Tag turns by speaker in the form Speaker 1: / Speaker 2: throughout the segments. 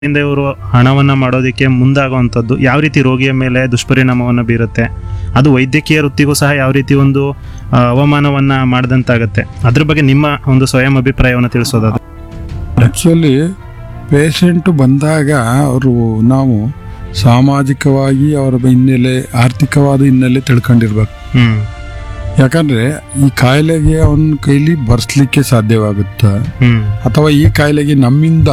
Speaker 1: ಇಂದ ಇವರು ಹಣವನ್ನ ಮಾಡೋದಕ್ಕೆ ಮುಂದಾಗುವಂಥದ್ದು ಯಾವ ರೀತಿ ರೋಗಿಯ ಮೇಲೆ ದುಷ್ಪರಿಣಾಮವನ್ನು ಬೀರುತ್ತೆ ಅದು ವೈದ್ಯಕೀಯ ವೃತ್ತಿಗೂ ಸಹ ಯಾವ ರೀತಿ ಒಂದು ಆ, ಅವಮಾನವನ್ನ ಮಾಡಿದಂತಾಗತ್ತೆ ಅದ್ರ ಬಗ್ಗೆ ನಿಮ್ಮ ಒಂದು ಸ್ವಯಂ ಅಭಿಪ್ರಾಯವನ್ನು ತಿಳಿಸೋದಾದ್ರೆ
Speaker 2: ಆ್ಯಕ್ಚುಲಿ ಪೇಷಂಟ್ ಬಂದಾಗ ಅವರು ನಾವು ಸಾಮಾಜಿಕವಾಗಿ ಅವರ ಹಿನ್ನೆಲೆ ಆರ್ಥಿಕವಾದ ಹಿನ್ನೆಲೆ ತಿಳ್ಕೊಂಡಿರ್ಬೇಕು
Speaker 1: ಹ್ಮ್
Speaker 2: ಯಾಕಂದ್ರೆ ಈ ಕಾಯಿಲೆಗೆ ಅವನ ಕೈಲಿ ಬರ್ಸ್ಲಿಕ್ಕೆ ಸಾಧ್ಯವಾಗುತ್ತಾ
Speaker 1: ಹ್ಮ್
Speaker 2: ಅಥವಾ ಈ ಕಾಯಿಲೆಗೆ ನಮ್ಮಿಂದ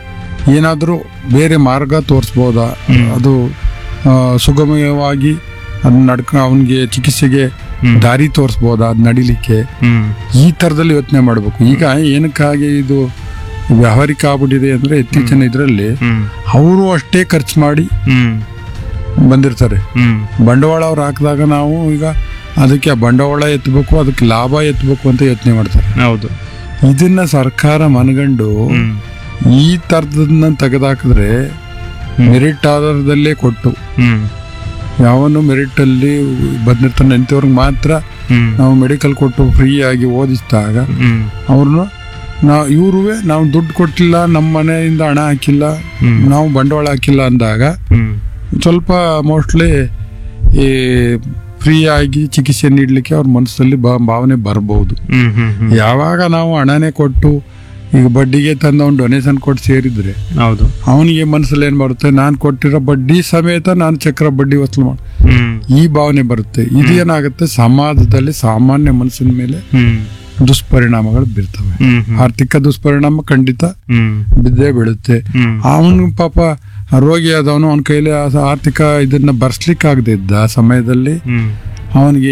Speaker 2: ಏನಾದರೂ ಬೇರೆ ಮಾರ್ಗ ತೋರಿಸ್ಬೋದಾ
Speaker 1: ಹ್ಮ್.
Speaker 2: ಅದು ಆ, ಸುಗಮವಾಗಿ ಅದನ್ನ ನಡ್ಕ ಅವನಿಗೆ ಚಿಕಿತ್ಸೆಗೆ
Speaker 1: ಹ್ಮ್.
Speaker 2: ದಾರಿ ತೋರಿಸ್ಬೋದಾ ಅದ್ ನಡಿಲಿಕ್ಕೆ
Speaker 1: ಹ್ಮ್
Speaker 2: ಈ ಥರದಲ್ಲಿ ಯೋಚನೆ ಮಾಡಬೇಕು ಈಗ ಏನಕ್ಕಾಗಿ ಇದು ವ್ಯಾವಹಾರಿಕ ಆಗ್ಬಿಟ್ಟಿದೆ ಅಂದ್ರೆ ಇತ್ತೀಚಿನ ಇದರಲ್ಲಿ
Speaker 1: ಹ್ಮ್
Speaker 2: ಅವರು ಅಷ್ಟೇ ಖರ್ಚು ಮಾಡಿ
Speaker 1: ಹ್ಮ್
Speaker 2: ಬಂದಿರ್ತಾರೆ
Speaker 1: ಹ್ಮ್
Speaker 2: ಬಂಡವಾಳ ಅವ್ರು ಹಾಕಿದಾಗ ನಾವು ಈಗ ಅದಕ್ಕೆ ಆ ಬಂಡವಾಳ ಎತ್ತಬೇಕು ಅದಕ್ಕೆ ಲಾಭ ಎತ್ತಬೇಕು ಅಂತ ಯೋಚನೆ ಮಾಡ್ತಾರೆ
Speaker 1: ಹೌದು
Speaker 2: ಇದನ್ನ ಸರ್ಕಾರ ಮನಗಂಡು
Speaker 1: ಹ್ಮ್
Speaker 2: ಈ ಥರದನ್ನ ತೆಗೆದಾಕಿದ್ರೆ
Speaker 1: ಹ್ಮ್.
Speaker 2: ಮೆರಿಟ್ ಆಧಾರದಲ್ಲೇ ಕೊಟ್ಟು
Speaker 1: ಹ್ಮ್
Speaker 2: ಯಾವನು ಮೆರಿಟ್ ಅಲ್ಲಿ ಬಂದಿರ್ತಾನೆ ಅಂಥವ್ರಿಗೆ ಮಾತ್ರ
Speaker 1: ಹ್ಮ್
Speaker 2: ನಾವು ಮೆಡಿಕಲ್ ಕೊಟ್ಟು ಫ್ರೀ ಆಗಿ ಓದಿಸಿದಾಗ
Speaker 1: ಹ್ಮ್
Speaker 2: ಅವ್ರನ್ನ ನಾವು ಇವ್ರುವೆ ನಾವು ದುಡ್ಡು ಕೊಟ್ಟಿಲ್ಲ ನಮ್ಮ ಮನೆಯಿಂದ ಹಣ ಹಾಕಿಲ್ಲ
Speaker 1: ಹ್ಮ್.
Speaker 2: ನಾವು ಬಂಡವಾಳ ಹಾಕಿಲ್ಲ ಅಂದಾಗ
Speaker 1: ಹ್ಮ್
Speaker 2: ಸ್ವಲ್ಪ ಮೋಸ್ಟ್ಲಿ ಈ ಫ್ರೀ ಆಗಿ ಚಿಕಿತ್ಸೆ ನೀಡಲಿಕ್ಕೆ ಅವ್ರ ಮನಸ್ಸಲ್ಲಿ ಬಾ ಭಾವನೆ ಬರ್ಬೋದು
Speaker 1: ಹ್ಮ್ ಹ್ಮ್ ಹ್ಮ್
Speaker 2: ಯಾವಾಗ ನಾವು ಹಣನೇ ಕೊಟ್ಟು ಈಗ ಬಡ್ಡಿಗೆ ತಂದು ಅವ್ನು ಡೊನೇಷನ್ ಕೊಟ್ಟು ಸೇರಿದ್ರೆ
Speaker 1: ಹೌದು
Speaker 2: ಅವನಿಗೆ ಮನಸ್ಸಲ್ಲಿ ಏನು ಬರುತ್ತೆ ನಾನು ಕೊಟ್ಟಿರೋ ಬಡ್ಡಿ ಸಮೇತ ನಾನು ಚಕ್ರ ಬಡ್ಡಿ ವಸೂಲು ಮಾಡಿ
Speaker 1: ಹ್ಮ್
Speaker 2: ಈ ಭಾವನೆ ಬರುತ್ತೆ ಇದೇನಾಗುತ್ತೆ ಸಮಾಜದಲ್ಲಿ ಸಾಮಾನ್ಯ ಮನಸ್ಸಿನ ಮೇಲೆ
Speaker 1: ಹ್ಮ್
Speaker 2: ದುಷ್ಪರಿಣಾಮಗಳು ಬೀರ್ತವೆ
Speaker 1: ಹ್ಮ್ ಹ್ಮ್
Speaker 2: ಆರ್ಥಿಕ ದುಷ್ಪರಿಣಾಮ ಖಂಡಿತ
Speaker 1: ಹ್ಮ್
Speaker 2: ಬಿದ್ದೇ ಬೀಳುತ್ತೆ
Speaker 1: ಹ್ಮ್
Speaker 2: ಅವನು ಪಾಪ ರೋಗಿ ಆದವನು ಅವನ ಕೈಲಿ ಆ ಆರ್ಥಿಕ ಇದನ್ನ ಬರ್ಸ್ಲಿಕ್ಕಾಗದೇ ಇದ್ದ ಆ ಸಮಯದಲ್ಲಿ
Speaker 1: ಹ್ಮ್
Speaker 2: ಅವನಿಗೆ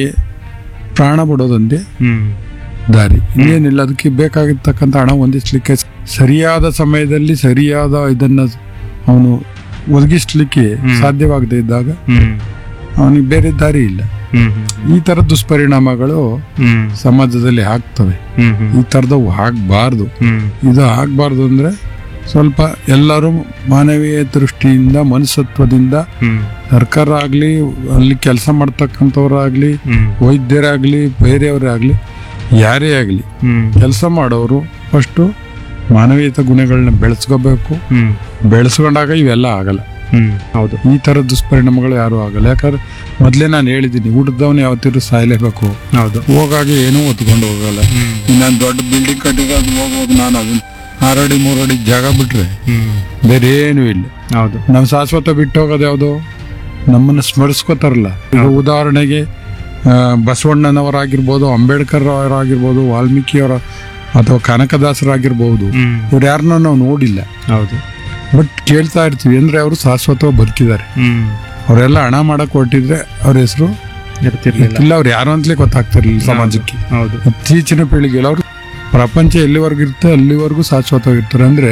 Speaker 2: ಪ್ರಾಣ ಬಿಡೋದೊಂದೇ
Speaker 1: ಹ್ಮ್
Speaker 2: ದಾರಿ ಇನ್ನೇನಿಲ್ಲ ಅದಕ್ಕೆ ಬೇಕಾಗಿರ್ತಕ್ಕಂಥ ಹಣ ಹೊಂದಿಸ್ಲಿಕ್ಕೆ ಸರಿಯಾದ ಸಮಯದಲ್ಲಿ ಸರಿಯಾದ ಇದನ್ನ ಅವನು ಒದಗಿಸ್ಲಿಕ್ಕೆ
Speaker 1: ಹ್ಮ್.
Speaker 2: ಸಾಧ್ಯವಾಗದೇ ಇದ್ದಾಗ
Speaker 1: ಹ್ಮ್
Speaker 2: ಅವನಿಗೆ ಬೇರೆ ದಾರಿ ಇಲ್ಲ
Speaker 1: ಹ್ಮ್
Speaker 2: ಈ ತರ ದುಷ್ಪರಿಣಾಮಗಳು
Speaker 1: ಹ್ಮ್
Speaker 2: ಸಮಾಜದಲ್ಲಿ ಆಗ್ತವೆ
Speaker 1: ಹ್ಮ್ ಹ್ಮ್
Speaker 2: ಈ ಥರದವು ಆಗಬಾರ್ದು
Speaker 1: ಹ್ಮ್
Speaker 2: ಇದು ಆಗಬಾರ್ದು ಅಂದ್ರೆ ಸ್ವಲ್ಪ ಎಲ್ಲರೂ ಮಾನವೀಯ ದೃಷ್ಟಿಯಿಂದ ಮನುಷ್ಯತ್ವದಿಂದ
Speaker 1: ಹ್ಮ್
Speaker 2: ಸರ್ಕಾರ ಆಗಲಿ ಅಲ್ಲಿ ಕೆಲಸ ಮಾಡ್ತಕ್ಕಂಥವ್ರಾಗ್ಲಿ
Speaker 1: ಹ್ಮ್
Speaker 2: ವೈದ್ಯರಾಗಲಿ ಬೇರೆಯವರೇ ಆಗಲಿ ಯಾರೇ ಆಗಲಿ
Speaker 1: ಹ್ಮ್
Speaker 2: ಕೆಲಸ ಮಾಡೋರು ಫಸ್ಟು ಮಾನವೀಯತೆ ಗುಣಗಳನ್ನ ಬೆಳೆಸ್ಕೋಬೇಕು
Speaker 1: ಹ್ಮ್
Speaker 2: ಬೆಳೆಸ್ಕೊಂಡಾಗ ಇವೆಲ್ಲ ಆಗಲ್ಲ
Speaker 1: ಹ್ಮ್ ಹೌದು
Speaker 2: ಈ ಥರ ದುಷ್ಪರಿಣಾಮಗಳು ಯಾರೂ ಆಗಲ್ಲ ಯಾಕಂದ್ರೆ ಮೊದಲೇ ನಾನು ಹೇಳಿದ್ದೀನಿ ಊಟದವನು ಯಾವತ್ತಿದ್ರು ಸಾಯಲೇಬೇಕು
Speaker 1: ಹೌದು
Speaker 2: ಹೋಗಾಗ ಏನೂ ಹೊತ್ಕೊಂಡು ಹೋಗಲ್ಲ
Speaker 1: ಹ್ಮ್
Speaker 2: ನಾನು ದೊಡ್ಡ ಬಿಲ್ಡಿಂಗ್ ಕಟ್ಟಿದ್ರೆ ಅದು ಹೋಗುವಾಗ ನಾನು ಅದನ್ನ ಆರಡಿ ಮೂರಡಿ ಜಾಗ ಬಿಟ್ರೆ
Speaker 1: ಹ್ಮ್
Speaker 2: ಬೇರೆ ಏನೂ ಇಲ್ಲ
Speaker 1: ಹೌದು
Speaker 2: ನಾವು ಶಾಶ್ವತ ಬಿಟ್ಟು ಹೋಗೋದು ಯಾವುದು ನಮ್ಮನ್ನು ಸ್ಮರಿಸ್ಕೋತಾರಲ್ಲ ಈಗ ಉದಾಹರಣೆಗೆ ಆ, ಬಸವಣ್ಣನವರಾಗಿರ್ಬೋದು ಅಂಬೇಡ್ಕರ್ ಅವರಾಗಿರ್ಬೋದು ವಾಲ್ಮೀಕಿಯವರ ಅಥವಾ ಕನಕದಾಸರಾಗಿರ್ಬೋದು
Speaker 1: ಹ್ಮ್
Speaker 2: ಇವ್ರು ಯಾರನ್ನೂ ನಾವು ನೋಡಿಲ್ಲ
Speaker 1: ಹೌದು
Speaker 2: ಬಟ್ ಕೇಳ್ತಾ ಇರ್ತೀವಿ ಅಂದ್ರೆ ಅವರು ಶಾಶ್ವತವಾಗಿ ಬದುಕಿದ್ದಾರೆ
Speaker 1: ಹ್ಮ್
Speaker 2: ಅವರೆಲ್ಲ ಹಣ ಮಾಡಕ್ ಕೊಟ್ಟಿದ್ರೆ ಅವ್ರ ಹೆಸರು
Speaker 1: ಇರ್ತಿರ್ಲಿಲ್ಲ
Speaker 2: ಇಲ್ಲ ಅವ್ರು ಯಾರು ಅಂತಲೇ ಗೊತ್ತಾಗ್ತಿರ್ಲಿಲ್ಲ ಸಮಾಜಕ್ಕೆ
Speaker 1: ಹೌದು
Speaker 2: ಇತ್ತೀಚಿನ ಪೀಳಿಗೆಯಲ್ಲಿ ಅವರು ಪ್ರಪಂಚ ಎಲ್ಲಿವರೆಗೂ ಇರುತ್ತೆ ಅಲ್ಲಿವರೆಗೂ ಶಾಶ್ವತವಾಗಿರ್ತಾರೆ ಅಂದ್ರೆ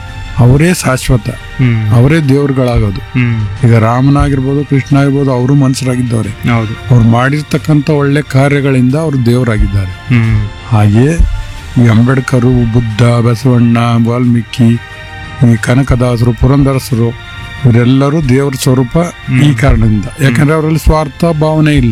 Speaker 2: ಅವರೇ ಶಾಶ್ವತ
Speaker 1: ಹ್ಮ್
Speaker 2: ಅವರೇ ದೇವ್ರುಗಳಾಗೋದು
Speaker 1: ಹ್ಮ್
Speaker 2: ಈಗ ರಾಮನಾಗಿರ್ಬೋದು ಕೃಷ್ಣ ಆಗಿರ್ಬೋದು ಅವರು ಮನುಷ್ಯರಾಗಿದ್ದವ್ರೆ
Speaker 1: ಹೌದು
Speaker 2: ಅವ್ರು ಮಾಡಿರ್ತಕ್ಕಂಥ ಒಳ್ಳೆ ಕಾರ್ಯಗಳಿಂದ ಅವರು ದೇವರಾಗಿದ್ದಾರೆ
Speaker 1: ಹ್ಮ್
Speaker 2: ಹಾಗೆಯೇ ಈ ಅಂಬೇಡ್ಕರು ಬುದ್ಧ ಬಸವಣ್ಣ ವಾಲ್ಮೀಕಿ ಈ ಕನಕದಾಸರು ಪುರಂದರಸರು ಇವರೆಲ್ಲರೂ ದೇವರ ಸ್ವರೂಪ ಈ ಕಾರಣದಿಂದ ಯಾಕಂದ್ರೆ ಅವರಲ್ಲಿ ಸ್ವಾರ್ಥ ಭಾವನೆ ಇಲ್ಲ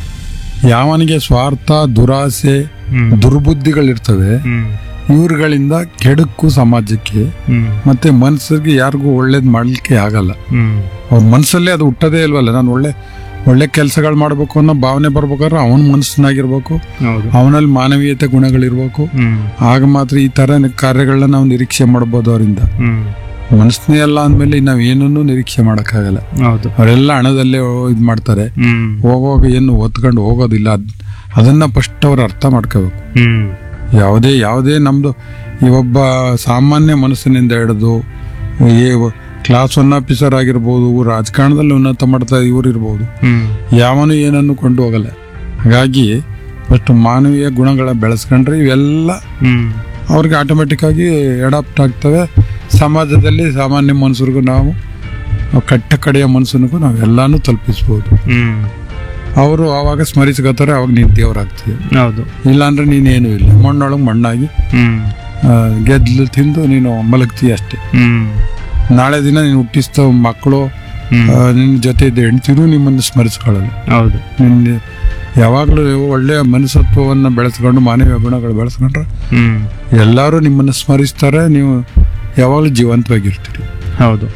Speaker 2: ಯಾವನಿಗೆ ಸ್ವಾರ್ಥ ದುರಾಸೆ
Speaker 1: ಹ್ಮ್
Speaker 2: ದುರ್ಬುದ್ಧಿಗಳಿರ್ತವೆ
Speaker 1: ಹ್ಮ್
Speaker 2: ಇವ್ರುಗಳಿಂದ ಕೆಡುಕು ಸಮಾಜಕ್ಕೆ
Speaker 1: ಹ್ಮ್
Speaker 2: ಮತ್ತೆ ಮನಸ್ಸಿಗೆ ಯಾರಿಗೂ ಒಳ್ಳೇದು ಮಾಡ್ಲಿಕ್ಕೆ ಆಗಲ್ಲ
Speaker 1: ಹ್ಮ್
Speaker 2: ಅವ್ರ ಮನಸ್ಸಲ್ಲೇ ಅದು ಹುಟ್ಟದೇ ಇಲ್ವಲ್ಲ ನಾನು ಒಳ್ಳೆ ಒಳ್ಳೆ ಕೆಲಸಗಳು ಮಾಡಬೇಕು ಅನ್ನೋ ಭಾವನೆ ಬರ್ಬೇಕಾದ್ರೆ ಅವನ ಮನಸ್ಸಿನಾಗಿರ್ಬೇಕು
Speaker 1: ಹೌದು
Speaker 2: ಅವನಲ್ಲಿ ಮಾನವೀಯತೆ ಗುಣಗಳಿರ್ಬೇಕು
Speaker 1: ಹ್ಮ್
Speaker 2: ಆಗ ಮಾತ್ರ ಈ ತರ ಕಾರ್ಯಗಳನ್ನ ನಾವು ನಿರೀಕ್ಷೆ ಮಾಡ್ಬೋದು ಅವರಿಂದ
Speaker 1: ಹ್ಮ್
Speaker 2: ಮನಸ್ಸನ್ನೇ ಅಲ್ಲ ಅಂದ್ಮೇಲೆ ನಾವು ಏನನ್ನೂ ನಿರೀಕ್ಷೆ ಮಾಡೋಕ್ಕಾಗಲ್ಲ
Speaker 1: ಹೌದು
Speaker 2: ಅವರೆಲ್ಲ ಹಣದಲ್ಲೇ ಇದು ಮಾಡ್ತಾರೆ
Speaker 1: ಹ್ಮ್
Speaker 2: ಹೋಗುವಾಗ ಏನು ಹೊತ್ಕೊಂಡು ಹೋಗೋದಿಲ್ಲ ಅದ್- ಅದನ್ನ ಫಸ್ಟ್ ಅವ್ರು ಅರ್ಥ ಮಾಡ್ಕೋಬೇಕು
Speaker 1: ಹ್ಮ್
Speaker 2: ಯಾವುದೇ ಯಾವುದೇ ನಮ್ದು ಈ ಒಬ್ಬ ಸಾಮಾನ್ಯ ಮನಸ್ಸಿನಿಂದ ಹಿಡಿದು ಈ ಕ್ಲಾಸ್ ಒನ್ ಆಫೀಸರ್ ಆಗಿರ್ಬೋದು ರಾಜಕಾರಣದಲ್ಲಿ ಉನ್ನತ ಮಾಡ್ತಾ ಇವ್ರು ಇರ್ಬೋದು
Speaker 1: ಹ್ಮ್
Speaker 2: ಯಾವನು ಏನನ್ನು ಕೊಂಡು ಹೋಗಲ್ಲ ಹಾಗಾಗಿ ಫಸ್ಟ್ ಮಾನವೀಯ ಗುಣಗಳ ಬೆಳೆಸ್ಕೊಂಡ್ರೆ ಇವೆಲ್ಲ
Speaker 1: ಹ್ಮ್
Speaker 2: ಅವ್ರಿಗೆ ಆಟೋಮೆಟಿಕ್ ಆಗಿ ಅಡಾಪ್ಟ್ ಆಗ್ತವೆ ಸಮಾಜದಲ್ಲಿ ಸಾಮಾನ್ಯ ಮನುಷ್ಯರಿಗೂ ನಾವು ಕಟ್ಟ ಕಡೆಯ ಮನುಷ್ಯನಿಗೂ ನಾವೆಲ್ಲಾನು ತಲುಪಿಸ್ಬೋದು
Speaker 1: ಹ್ಮ್
Speaker 2: ಅವರು ಆವಾಗ ಸ್ಮರಿಸ್ಕೋತಾರೆ ಅವಾಗ ನೀನು ದೇವರಾಗ್ತೀವಿ
Speaker 1: ಹೌದು
Speaker 2: ಇಲ್ಲಾಂದ್ರೆ ನೀನೇನು ಇಲ್ಲ ಮಣ್ಣೊಳಗೆ ಮಣ್ಣಾಗಿ
Speaker 1: ಹ್ಮ್
Speaker 2: ಆ, ಗೆದ್ಲು ತಿಂದು ನೀನು ಮಲಗ್ತೀಯ ಅಷ್ಟೇ
Speaker 1: ಹ್ಮ್
Speaker 2: ನಾಳೆ ದಿನ ನೀನು ಹುಟ್ಟಿಸ್ತ ಮಕ್ಕಳು
Speaker 1: ಹ್ಮ್
Speaker 2: ನಿನ್ನ ಜೊತೆ ಇದ್ದ ಹೆಂಡ್ತಿನೂ ನಿಮ್ಮನ್ನು ಸ್ಮರಿಸ್ಕೊಳ್ಳಲ್ಲ
Speaker 1: ಹೌದು
Speaker 2: ನಿನ್ನ ಯಾವಾಗಲೂ ಒಳ್ಳೆಯ ಮನುಷ್ಯತ್ವವನ್ನು ಬೆಳೆಸ್ಕೊಂಡು ಮಾನವೀಯ ಗುಣಗಳು ಬೆಳೆಸ್ಕೊಂಡ್ರೆ
Speaker 1: ಹ್ಮ್
Speaker 2: ಎಲ್ಲರೂ ನಿಮ್ಮನ್ನು ಸ್ಮರಿಸ್ತಾರೆ ನೀವು ಯಾವಾಗಲೂ ಜೀವಂತವಾಗಿರ್ತೀರಿ
Speaker 1: ಹೌದು